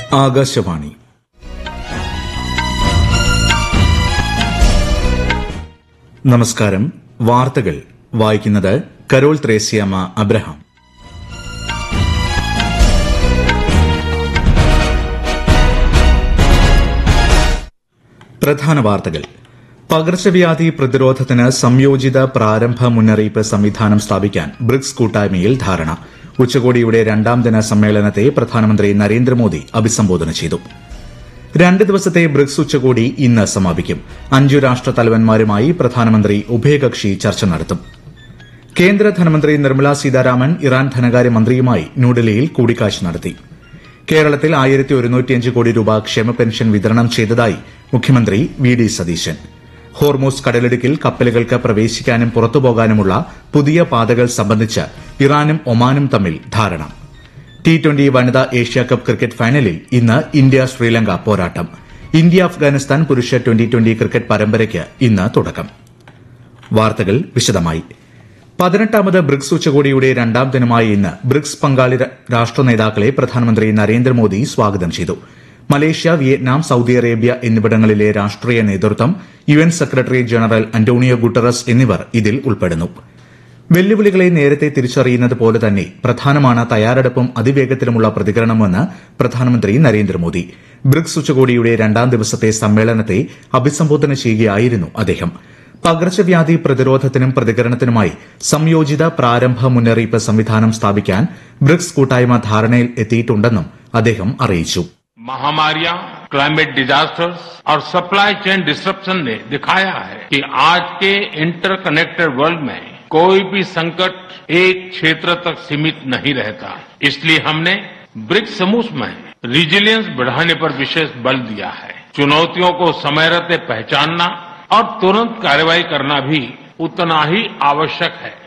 ആകാശവാണി നമസ്കാരം വാർത്തകൾ വായിക്കുന്നത് കരോൾ ത്രേസ്യാമ അബ്രഹാം പ്രധാന വാർത്തകൾ പകർച്ചവ്യാധി പ്രതിരോധത്തിന് സംയോജിത പ്രാരംഭ മുന്നറിയിപ്പ് സംവിധാനം സ്ഥാപിക്കാൻ ബ്രിക്സ് കൂട്ടായ്മയിൽ ധാരണ ഉച്ചകോടിയുടെ രണ്ടാം ദിന സമ്മേളനത്തെ പ്രധാനമന്ത്രി നരേന്ദ്രമോദി അഭിസംബോധന ചെയ്തു രണ്ട് ദിവസത്തെ ബ്രിക്സ് ഉച്ചകോടി ഇന്ന് സമാപിക്കും അഞ്ചു രാഷ്ട്ര തലവന്മാരുമായി പ്രധാനമന്ത്രി ഉഭയകക്ഷി ചർച്ച നടത്തും കേന്ദ്ര ധനമന്ത്രി നിർമ്മല സീതാരാമൻ ഇറാൻ ധനകാര്യമന്ത്രിയുമായി ന്യൂഡൽഹിയിൽ കൂടിക്കാഴ്ച നടത്തി കേരളത്തിൽ ആയിരത്തി ഒരുന്നൂറ്റിയഞ്ച് കോടി രൂപ ക്ഷേമ പെൻഷൻ വിതരണം ചെയ്തതായി മുഖ്യമന്ത്രി വി ഡി സതീശൻ ഹോർമോസ് കടലിടുക്കിൽ കപ്പലുകൾക്ക് പ്രവേശിക്കാനും പുറത്തുപോകാനുമുള്ള പുതിയ പാതകൾ സംബന്ധിച്ച് ഇറാനും ഒമാനും തമ്മിൽ ധാരണ ടി ട്വന്റി വനിതാ ഏഷ്യാകപ്പ് ക്രിക്കറ്റ് ഫൈനലിൽ ഇന്ന് ഇന്ത്യ ശ്രീലങ്ക പോരാട്ടം ഇന്ത്യ അഫ്ഗാനിസ്ഥാൻ പുരുഷ ട്വന്റി ട്വന്റി ക്രിക്കറ്റ് പരമ്പരയ്ക്ക് ഇന്ന് തുടക്കം വാർത്തകൾ വിശദമായി പതിനെട്ടാമത് ബ്രിക്സ് ഉച്ചകോടിയുടെ രണ്ടാം ദിനമായ ഇന്ന് ബ്രിക്സ് പങ്കാളി ര- രാഷ്ട്ര നേതാക്കളെ പ്രധാനമന്ത്രി നരേന്ദ്രമോദി സ്വാഗതം ചെയ്തു മലേഷ്യ വിയറ്റ്നാം സൌദി അറേബ്യ എന്നിവിടങ്ങളിലെ രാഷ്ട്രീയ നേതൃത്വം U N secretary general Antonio Guterres എന്നിവർ ഇതിൽ ഉൾപ്പെടുന്നു വെല്ലുവിളികളെ നേരത്തെ തിരിച്ചറിയുന്നത് പോലെ തന്നെ പ്രധാനമാണ് തയ്യാറെടുപ്പും അതിവേഗത്തിലുമുള്ള പ്രതികരണമെന്ന് പ്രധാനമന്ത്രി നരേന്ദ്രമോദി ബ്രിക്സ് ഉച്ചകോടിയുടെ രണ്ടാം ദിവസത്തെ സമ്മേളനത്തെ അഭിസംബോധന ചെയ്യുകയായിരുന്നു അദ്ദേഹം പകർച്ചവ്യാധി പ്രതിരോധത്തിനും പ്രതികരണത്തിനുമായി സംയോജിത പ്രാരംഭ മുന്നറിയിപ്പ് സംവിധാനം സ്ഥാപിക്കാൻ ബ്രിക്സ് കൂട്ടായ്മ ധാരണയിൽ എത്തിയിട്ടുണ്ടെന്നും അദ്ദേഹം അറിയിച്ചു महामारियां क्लाइमेट डिजास्टर्स और सप्लाई चेन डिस्ट्रप्शन ने दिखाया है कि आज के इंटरकनेक्टेड वर्ल्ड में कोई भी संकट एक क्षेत्र तक सीमित नहीं रहता इसलिए हमने ब्रिक्स समूह में रिजिलियंस बढ़ाने पर विशेष बल दिया है चुनौतियों को समय रहते पहचानना और तुरंत कार्रवाई करना भी उतना ही आवश्यक है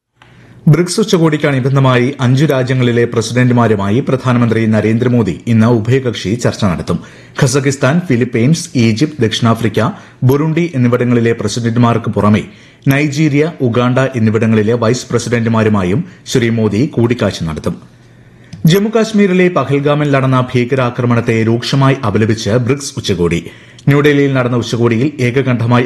ബ്രിക്സ് ഉച്ചകോടിക്കനുബന്ധമായി അഞ്ചു രാജ്യങ്ങളിലെ പ്രസിഡന്റുമാരുമായി പ്രധാനമന്ത്രി നരേന്ദ്രമോദി ഇന്ന് ഉഭയകക്ഷി ചർച്ച നടത്തും ഖസക്കിസ്ഥാൻ ഫിലിപ്പൈൻസ് ഈജിപ്ത് ദക്ഷിണാഫ്രിക്ക ബുറുണ്ടി എന്നിവിടങ്ങളിലെ പ്രസിഡന്റുമാർക്ക് പുറമെ നൈജീരിയ ഉഗാണ്ട എന്നിവിടങ്ങളിലെ വൈസ് പ്രസിഡന്റുമാരുമായും ശ്രീ മോദി കൂടിക്കാഴ്ച നടത്തും ജമ്മുകാശ്മീരിലെ പഹൽഗാമിൽ നടന്ന ഭീകരാക്രമണത്തെ രൂക്ഷമായി അപലപിച്ച് ബ്രിക്സ് ഉച്ചകോടി ന്യൂഡൽഹിയിൽ നടന്ന ഉച്ചകോടിയിൽ ഏകകണ്ഠമായി